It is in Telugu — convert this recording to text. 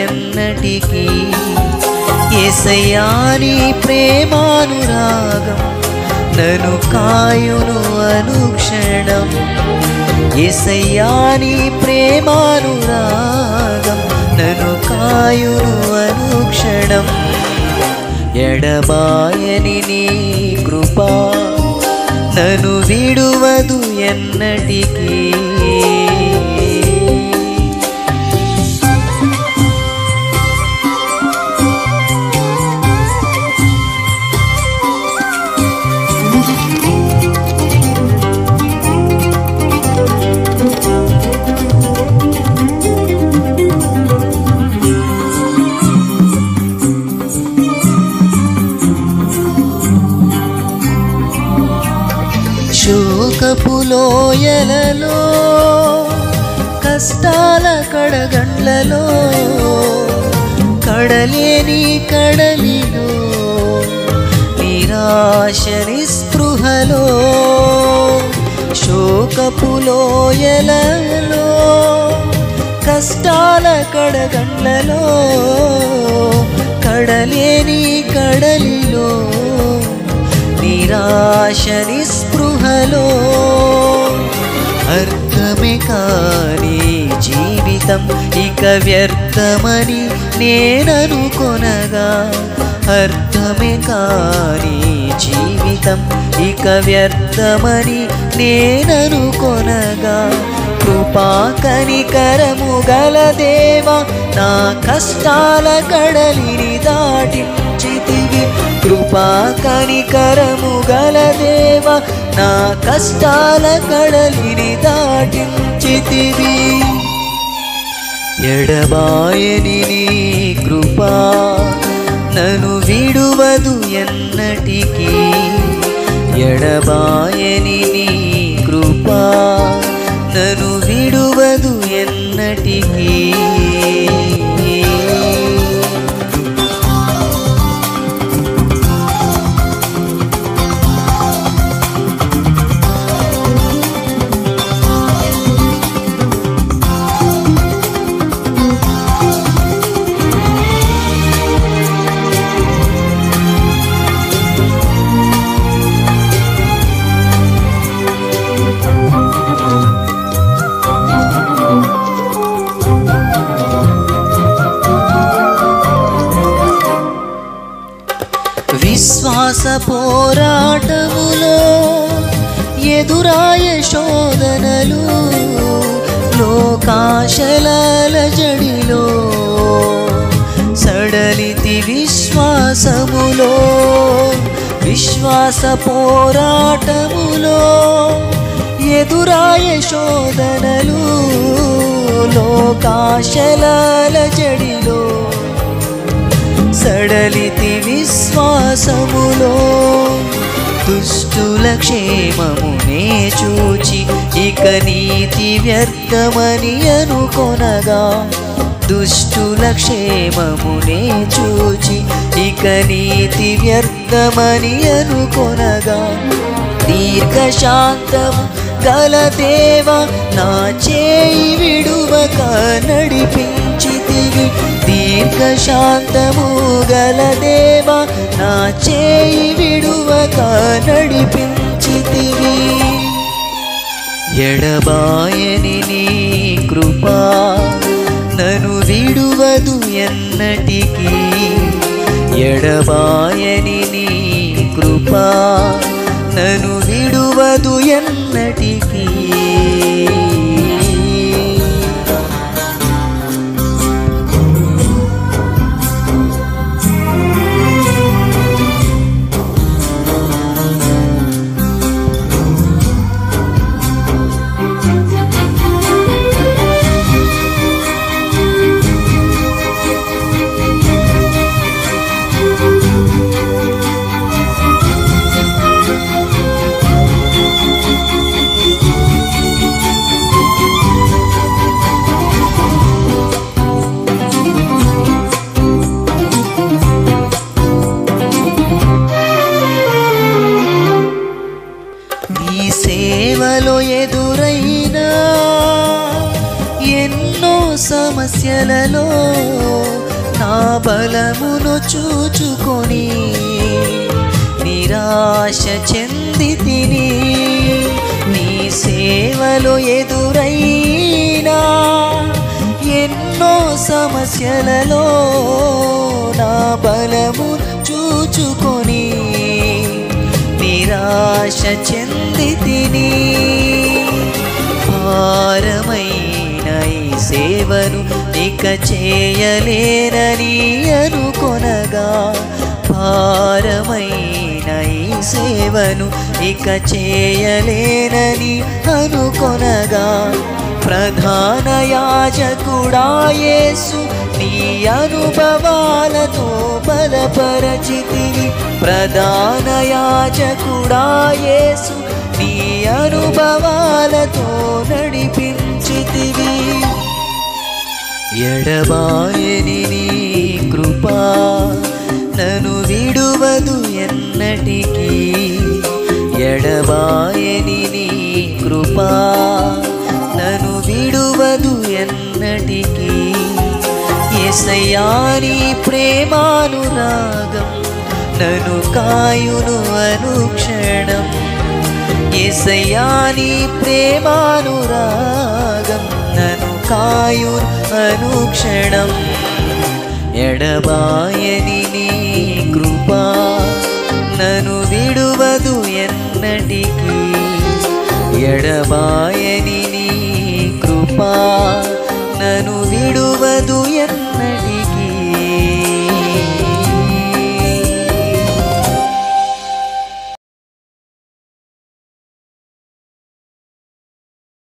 ఎన్నటికీ ఏసయ్యాని ప్రేమానురాగం నన్ను కాయును అనుక్షణం ఏసయ్యాని ప్రేమానురాగం నన్ను కాయును అనుక్షణం ఎడబాయని నీ కృపా నన్ను విడువదు ఎన్నటికీ శోకపులోయలలో కష్టాల కడగండ్లలో కడలేని కడలిలో నిరాశ నిస్పృహలో శోకపులోయలలో కష్టాల కడగండ్లలో కడలేని కడలిలో నిరాశ నిస్పృహలో అర్థమే కాని జీవితం ఇక వ్యర్థమని నేననుకొనగా అర్థమే కాని జీవితం ఇక వ్యర్థమని నేననుకొనగా కృపా కనికరము గల దేవా నా కష్టాల కడలిని దాటించితివి కృపా కనికరము గల దేవా నా కష్టాల కడలిని దాటించితివి ఎడబాయని నీ కృపా నన్ను విడువదు ఎన్నటికీ ఎడబాయని నీ కృపా నన్ను విడువదు ఎన్నటికీ విశ్వాస పోరాటములో ఎదురాయ శోధనలు లోకాశలాల జడిలో సడలితి విశ్వాసములో విశ్వాస పోరాటములో ఎదురాయ శోధనలు లోకాశలాల జడిలో సడలితి విశ్వాసములో దుష్టుల క్షేమమునే చూచి ఇక నీతి వ్యర్థమని అనుకొనగా దుష్టుల క్షేమమునే చూచి ఇక నీతి వ్యర్థమని అనుకొనగా దీర్ఘశాంతము గల దేవ నా చేయి విడువక నడిపించితివి దీర్ఘశాంతము గల దేవ నా చేయి విడువక నడిపించితివి ఎడబాయని నీ కృపా నన్ను విడువదు ఎన్నటికీ ఎడబాయని నీ కృపా నన్ను విడువదు ఎన్నటికీ సమస్యలలో నా బలమును చూచుకొని నిరాశ చెంది తిని నీ సేవలో ఎదురైనా ఎన్నో సమస్యలలో నా బలము చూచుకొని నిరాశ చెంది తిని భారమైన ఈ సేవను ఇక చేయలేనని అనుకొనగా భారమైన ఈ సేవను ఇక చేయలేనని అనుకొనగా ప్రధాన యాజకుడా యేసు నీ అనుభవాలతో బలపరచితివి ప్రధాన యాజకుడా యేసు నీ అనుభవాలతో నడిపించితివి ఎడబాయని నీ కృపా నన్ను విడువదు ఎన్నటికీ ఎడబాయని నీ కృపా నన్ను విడువదు ఎన్నటికీ ఎసయాని ప్రేమానురాగం నన్ను కాయును అనుక్షణం ఎసయాని ప్రేమానురాగం నన్ను కాయును అనుక్షణం ఎడబాయని నీ కృపా నన్ను విడువదు ఎన్నటికీ ఎడబాయ